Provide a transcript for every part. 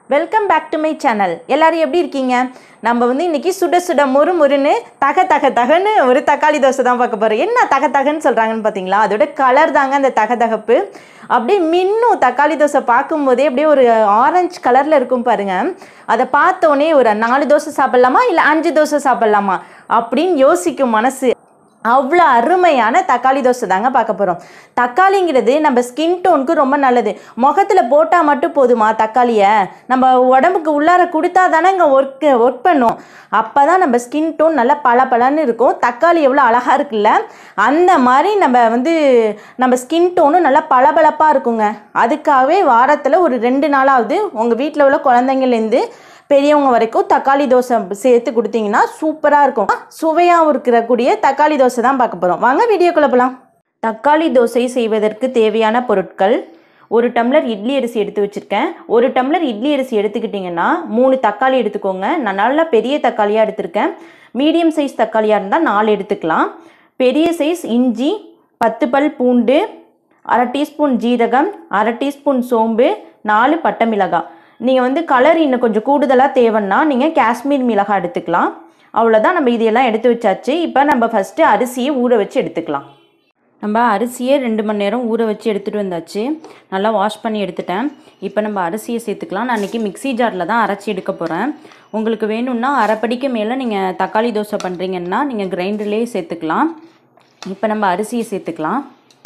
welcome back to my channel எல்லாரும் எப்படி இருக்கீங்க நம்ம வந்து இன்னைக்கு சுட சுட முறு முறுன்னு தக தக தகன்னு ஒரு தக்காளி தோசை தான் பார்க்க போகிறோம் என்ன தக தகன்னு சொல்கிறாங்கன்னு பார்த்தீங்களா அதோட கலர் தாங்க அந்த தகதகப்பு அப்படியே மின்னும் தக்காளி தோசை பார்க்கும்போதே அப்படியே ஒரு ஆரஞ்சு கலரில் இருக்கும் பாருங்க அதை பார்த்தோன்னே ஒரு நாலு தோசை சாப்பிட்லாமா இல்லை அஞ்சு தோசை சாப்பிட்லாமா அப்படின்னு யோசிக்கும் மனசு அவ்வளோ அருமையான தக்காளி தோசை தாங்க பார்க்க போகிறோம் தக்காளிங்கிறது நம்ம ஸ்கின் டோனுக்கு ரொம்ப நல்லது முகத்தில் போட்டால் மட்டும் போதுமா தக்காளியை நம்ம உடம்புக்கு உள்ளார கொடுத்தா தானே இங்கே ஒர்க் ஒர்க் பண்ணும் அப்போ தான் நம்ம ஸ்கின் டோன் நல்லா பளபளன்னு இருக்கும் தக்காளி எவ்வளோ அழகாக இருக்குல்ல அந்த மாதிரி நம்ம வந்து நம்ம ஸ்கின் டோனும் நல்லா பளபளப்பாக இருக்குங்க அதுக்காகவே வாரத்தில் ஒரு ரெண்டு நாளாவது உங்கள் வீட்டில் உள்ள குழந்தைங்கள்லேருந்து பெரியவங்க வரைக்கும் தக்காளி தோசை சேர்த்து கொடுத்தீங்கன்னா சூப்பராக இருக்கும் சுவையாக இருக்கக்கூடிய தக்காளி தோசை தான் பார்க்க போகிறோம் வாங்க வீடியோக்குள்ள போகலாம் தக்காளி தோசை செய்வதற்கு தேவையான பொருட்கள் ஒரு டம்ளர் இட்லி அரிசி எடுத்து வச்சுருக்கேன் ஒரு டம்ளர் இட்லி அரிசி எடுத்துக்கிட்டிங்கன்னா மூணு தக்காளி எடுத்துக்கோங்க நான் நல்லா பெரிய தக்காளியாக எடுத்திருக்கேன் மீடியம் சைஸ் தக்காளியாக இருந்தால் நாலு எடுத்துக்கலாம் பெரிய சைஸ் இஞ்சி பத்து பல் பூண்டு அரை டீஸ்பூன் ஜீரகம் அரை டீஸ்பூன் சோம்பு நாலு பட்டை மிளகாய் நீங்கள் வந்து கலர் இன்னும் கொஞ்சம் கூடுதலாக தேவைன்னா நீங்கள் காஷ்மீர் மிளகாய் எடுத்துக்கலாம் அவ்வளோதான் நம்ம இதையெல்லாம் எடுத்து வச்சாச்சு இப்போ நம்ம ஃபஸ்ட்டு அரிசியை ஊற வச்சு எடுத்துக்கலாம் நம்ம அரிசியை ரெண்டு மணி நேரம் ஊற வச்சு எடுத்துகிட்டு வந்தாச்சு நல்லா வாஷ் பண்ணி எடுத்துட்டேன் இப்போ நம்ம அரிசியை சேர்த்துக்கலாம் நான் இன்றைக்கி மிக்ஸி ஜாரில் தான் அரைச்சி எடுக்க போகிறேன் உங்களுக்கு வேணும்னா அரைப்படிக்கு மேலே நீங்கள் தக்காளி தோசை பண்ணுறீங்கன்னா நீங்கள் கிரைண்டர்லேயே சேர்த்துக்கலாம் இப்போ நம்ம அரிசியை சேர்த்துக்கலாம்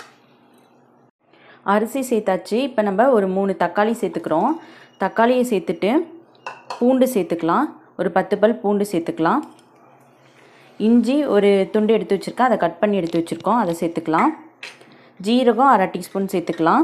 அரிசி சேர்த்தாச்சு இப்போ நம்ம ஒரு மூணு தக்காளி சேர்த்துக்கிறோம் தக்காளியை சேர்த்துட்டு பூண்டு சேர்த்துக்கலாம் ஒரு பத்து பல் பூண்டு சேர்த்துக்கலாம் இஞ்சி ஒரு துண்டு எடுத்து வச்சுருக்கேன் அதை கட் பண்ணி எடுத்து வச்சுருக்கோம் அதை சேர்த்துக்கலாம் ஜீரகம் அரை டீஸ்பூன் சேர்த்துக்கலாம்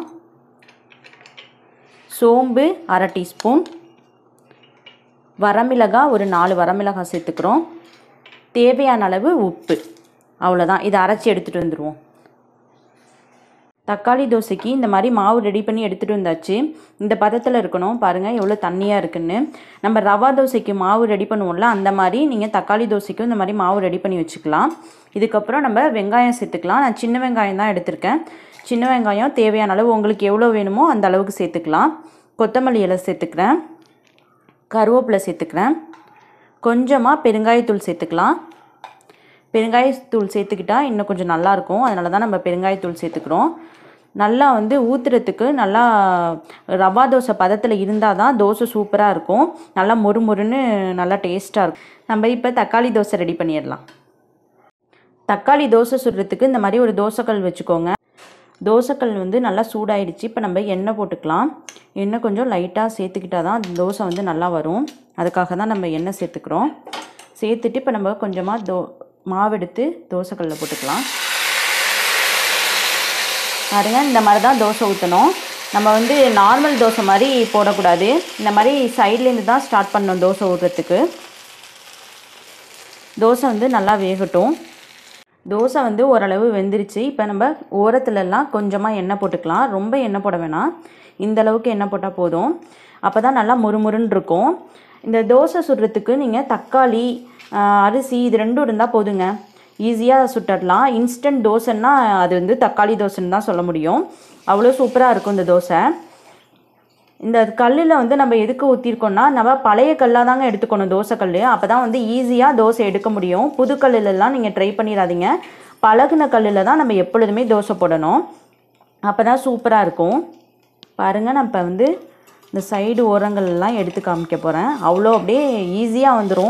சோம்பு அரை டீஸ்பூன் வரமிளகாய் ஒரு நாலு வரமிளகாய் சேர்த்துக்கிறோம் தேவையான அளவு உப்பு அவ்வளோதான் இதை அரைச்சி எடுத்துகிட்டு வந்துடுவோம் தக்காளி தோசைக்கு இந்த மாதிரி மாவு ரெடி பண்ணி எடுத்துகிட்டு வந்தாச்சு இந்த பதத்தில் இருக்கணும் பாருங்கள் எவ்வளோ தண்ணியாக இருக்குன்னு நம்ம ரவா தோசைக்கு மாவு ரெடி பண்ணுவோம்ல அந்த மாதிரி நீங்கள் தக்காளி தோசைக்கும் இந்த மாதிரி மாவு ரெடி பண்ணி வச்சுக்கலாம் இதுக்கப்புறம் நம்ம வெங்காயம் சேர்த்துக்கலாம் நான் சின்ன வெங்காயம் தான் எடுத்திருக்கேன் சின்ன வெங்காயம் தேவையான அளவு உங்களுக்கு எவ்வளோ வேணுமோ அந்த அளவுக்கு சேர்த்துக்கலாம் கொத்தமல்லி இலை சேர்த்துக்கிறேன் கருவேப்பிலை சேர்த்துக்கிறேன் கொஞ்சமாக பெருங்காயத்தூள் சேர்த்துக்கலாம் பெருங்காயத்தூள் சேர்த்துக்கிட்டா இன்னும் கொஞ்சம் நல்லாயிருக்கும் அதனால தான் நம்ம பெருங்காயத்தூள் சேர்த்துக்கிறோம் நல்லா வந்து ஊற்றுறதுக்கு நல்லா ரவா தோசை பதத்தில் இருந்தால் தான் தோசை சூப்பராக இருக்கும் நல்லா மொறு மொறுன்னு நல்லா டேஸ்ட்டாக இருக்கும் நம்ம இப்போ தக்காளி தோசை ரெடி பண்ணிடலாம் தக்காளி தோசை சுடுறதுக்கு இந்த மாதிரி ஒரு தோசைக்கல் வச்சுக்கோங்க தோசைக்கல் வந்து நல்லா சூடாயிடுச்சு இப்போ நம்ம எண்ணெய் போட்டுக்கலாம் எண்ணெய் கொஞ்சம் லைட்டாக சேர்த்துக்கிட்டால் தான் தோசை வந்து நல்லா வரும் அதுக்காக தான் நம்ம எண்ணெய் சேர்த்துக்கிறோம் சேர்த்துட்டு இப்போ நம்ம கொஞ்சமாக தோ மாவு எடுத்து தோசைக்கல்லில் போட்டுக்கலாம் பாருங்க இந்த மாதிரி தான் தோசை ஊற்றணும் நம்ம வந்து நார்மல் தோசை மாதிரி போடக்கூடாது இந்த மாதிரி சைட்லேருந்து தான் ஸ்டார்ட் பண்ணணும் தோசை ஊற்றுறதுக்கு தோசை வந்து நல்லா வேகட்டும் தோசை வந்து ஓரளவு வெந்துருச்சு இப்போ நம்ம ஓரத்துலலாம் கொஞ்சமாக எண்ணெய் போட்டுக்கலாம் ரொம்ப எண்ணெய் போட வேணாம் இந்த அளவுக்கு எண்ணெய் போட்டால் போதும் அப்போ தான் நல்லா முறுமுறுன்னு இருக்கும் இந்த தோசை சுடுறதுக்கு நீங்கள் தக்காளி அரிசி இது ரெண்டும் இருந்தால் போதுங்க ஈஸியாக சுட்டுடலாம் இன்ஸ்டன்ட் தோசைன்னா அது வந்து தக்காளி தோசைன்னு தான் சொல்ல முடியும் அவ்வளோ சூப்பராக இருக்கும் இந்த தோசை இந்த கல்லில் வந்து நம்ம எதுக்கு ஊற்றிருக்கோம்னா நம்ம பழைய கல்லாக தாங்க எடுத்துக்கணும் தோசை கல் அப்போ தான் வந்து ஈஸியாக தோசை எடுக்க முடியும் புது கல்லுலலாம் நீங்கள் ட்ரை பண்ணிடாதீங்க பழகுன கல்லில் தான் நம்ம எப்பொழுதுமே தோசை போடணும் அப்போ தான் சூப்பராக இருக்கும் பாருங்கள் நான் இப்போ வந்து இந்த சைடு ஓரங்கள்லாம் எடுத்து காமிக்க போகிறேன் அவ்வளோ அப்படியே ஈஸியாக வந்துடும்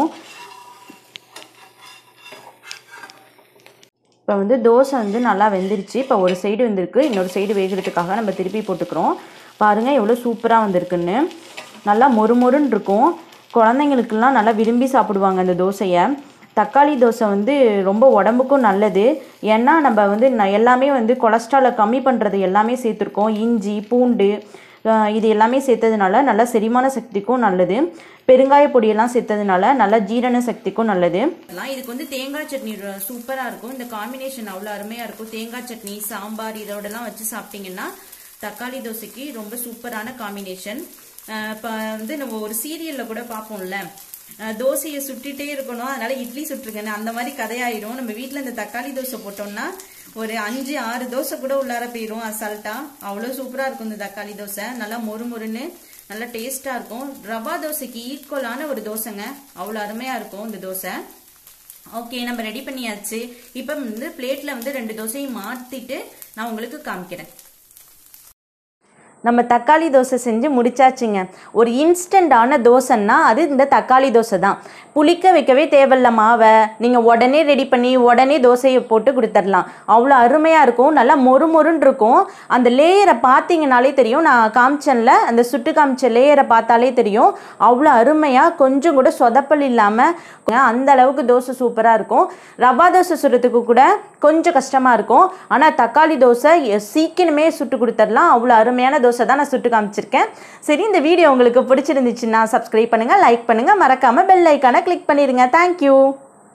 இப்போ வந்து தோசை வந்து நல்லா வெந்துருச்சு இப்போ ஒரு சைடு வெந்திருக்கு இன்னொரு சைடு வேகிறதுக்காக நம்ம திருப்பி போட்டுக்கிறோம் பாருங்கள் எவ்வளோ சூப்பராக வந்திருக்குன்னு நல்லா மொறு மொறுன்னு இருக்கும் குழந்தைங்களுக்கெல்லாம் நல்லா விரும்பி சாப்பிடுவாங்க அந்த தோசையை தக்காளி தோசை வந்து ரொம்ப உடம்புக்கும் நல்லது ஏன்னா நம்ம வந்து ந- எல்லாமே வந்து கொலஸ்ட்ராலை கம்மி பண்ணுறது எல்லாமே சேர்த்துருக்கோம் இஞ்சி பூண்டு அஹ் இது எல்லாமே சேர்த்ததுனால நல்ல செரிமான சக்திக்கும் நல்லது பெருங்காய பொடியெல்லாம் சேர்த்ததுனால நல்ல ஜீரண சக்திக்கும் நல்லது இதுக்கு வந்து தேங்காய் சட்னி சூப்பராக இருக்கும் இந்த காம்பினேஷன் அவ்வளோ அருமையாக இருக்கும் தேங்காய் சட்னி சாம்பார் இதோடலாம் வச்சு சாப்பிட்டீங்கன்னா தக்காளி தோசைக்கு ரொம்ப சூப்பரான காம்பினேஷன் இப்போ வந்து நம்ம ஒரு சீரியலில் கூட பார்ப்போம்ல அஹ் தோசையை சுட்டுட்டே இருக்கணும் அதனால இட்லி சுட்டுருக்கேன் அந்த மாதிரி கதையாயிரும் நம்ம வீட்டில் இந்த தக்காளி தோசை போட்டோம்னா ஒரு அஞ்சு ஆறு தோசை கூட உள்ளார போயிடும் அசால்ட்டா அவ்வளோ சூப்பராக இருக்கும் இந்த தக்காளி தோசை நல்லா மொறு மொறுன்னு நல்லா டேஸ்ட்டாக இருக்கும் ரவா தோசைக்கு ஈக்குவலான ஒரு தோசைங்க அவ்வளோ அருமையாக இருக்கும் இந்த தோசை ஓகே நம்ம ரெடி பண்ணியாச்சு இப்போ வந்து பிளேட்டில் வந்து ரெண்டு தோசையும் மாற்றிட்டு நான் உங்களுக்கு காமிக்கிறேன் நம்ம தக்காளி தோசை செஞ்சு முடிச்சாச்சுங்க ஒரு இன்ஸ்டண்ட்டான தோசைன்னா அது இந்த தக்காளி தோசை தான் புளிக்க வைக்கவே தேவையில்ல மாவை நீங்கள் உடனே ரெடி பண்ணி உடனே தோசையை போட்டு கொடுத்துடலாம் அவ்வளோ அருமையாக இருக்கும் நல்லா மொறு மொறுன்னு இருக்கும் அந்த லேயரை பார்த்தீங்கனாலே தெரியும் நான் காமிச்சேன்ல அந்த சுட்டு காமிச்ச லேயரை பார்த்தாலே தெரியும் அவ்வளோ அருமையாக கொஞ்சம் கூட சொதப்பல் இல்லாமல் அந்த அளவுக்கு தோசை சூப்பராக இருக்கும் ரவா தோசை சுடுறதுக்கு கூட கொஞ்சம் கஷ்டமாக இருக்கும் ஆனால் தக்காளி தோசை எ- சீக்கிரமே சுட்டு கொடுத்துடலாம் அவ்வளோ அருமையான தோசை தான் நான் சுட்டு காமிச்சிருக்கேன் சரி இந்த வீடியோ உங்களுக்கு பிடிச்சிருந்துச்சுன்னா சப்ஸ்கிரைப் பண்ணுங்கள் லைக் பண்ணுங்கள் மறக்காமல் பெல் ஐக்கானை கிளிக் பண்ணிடுங்க தேங்க்யூ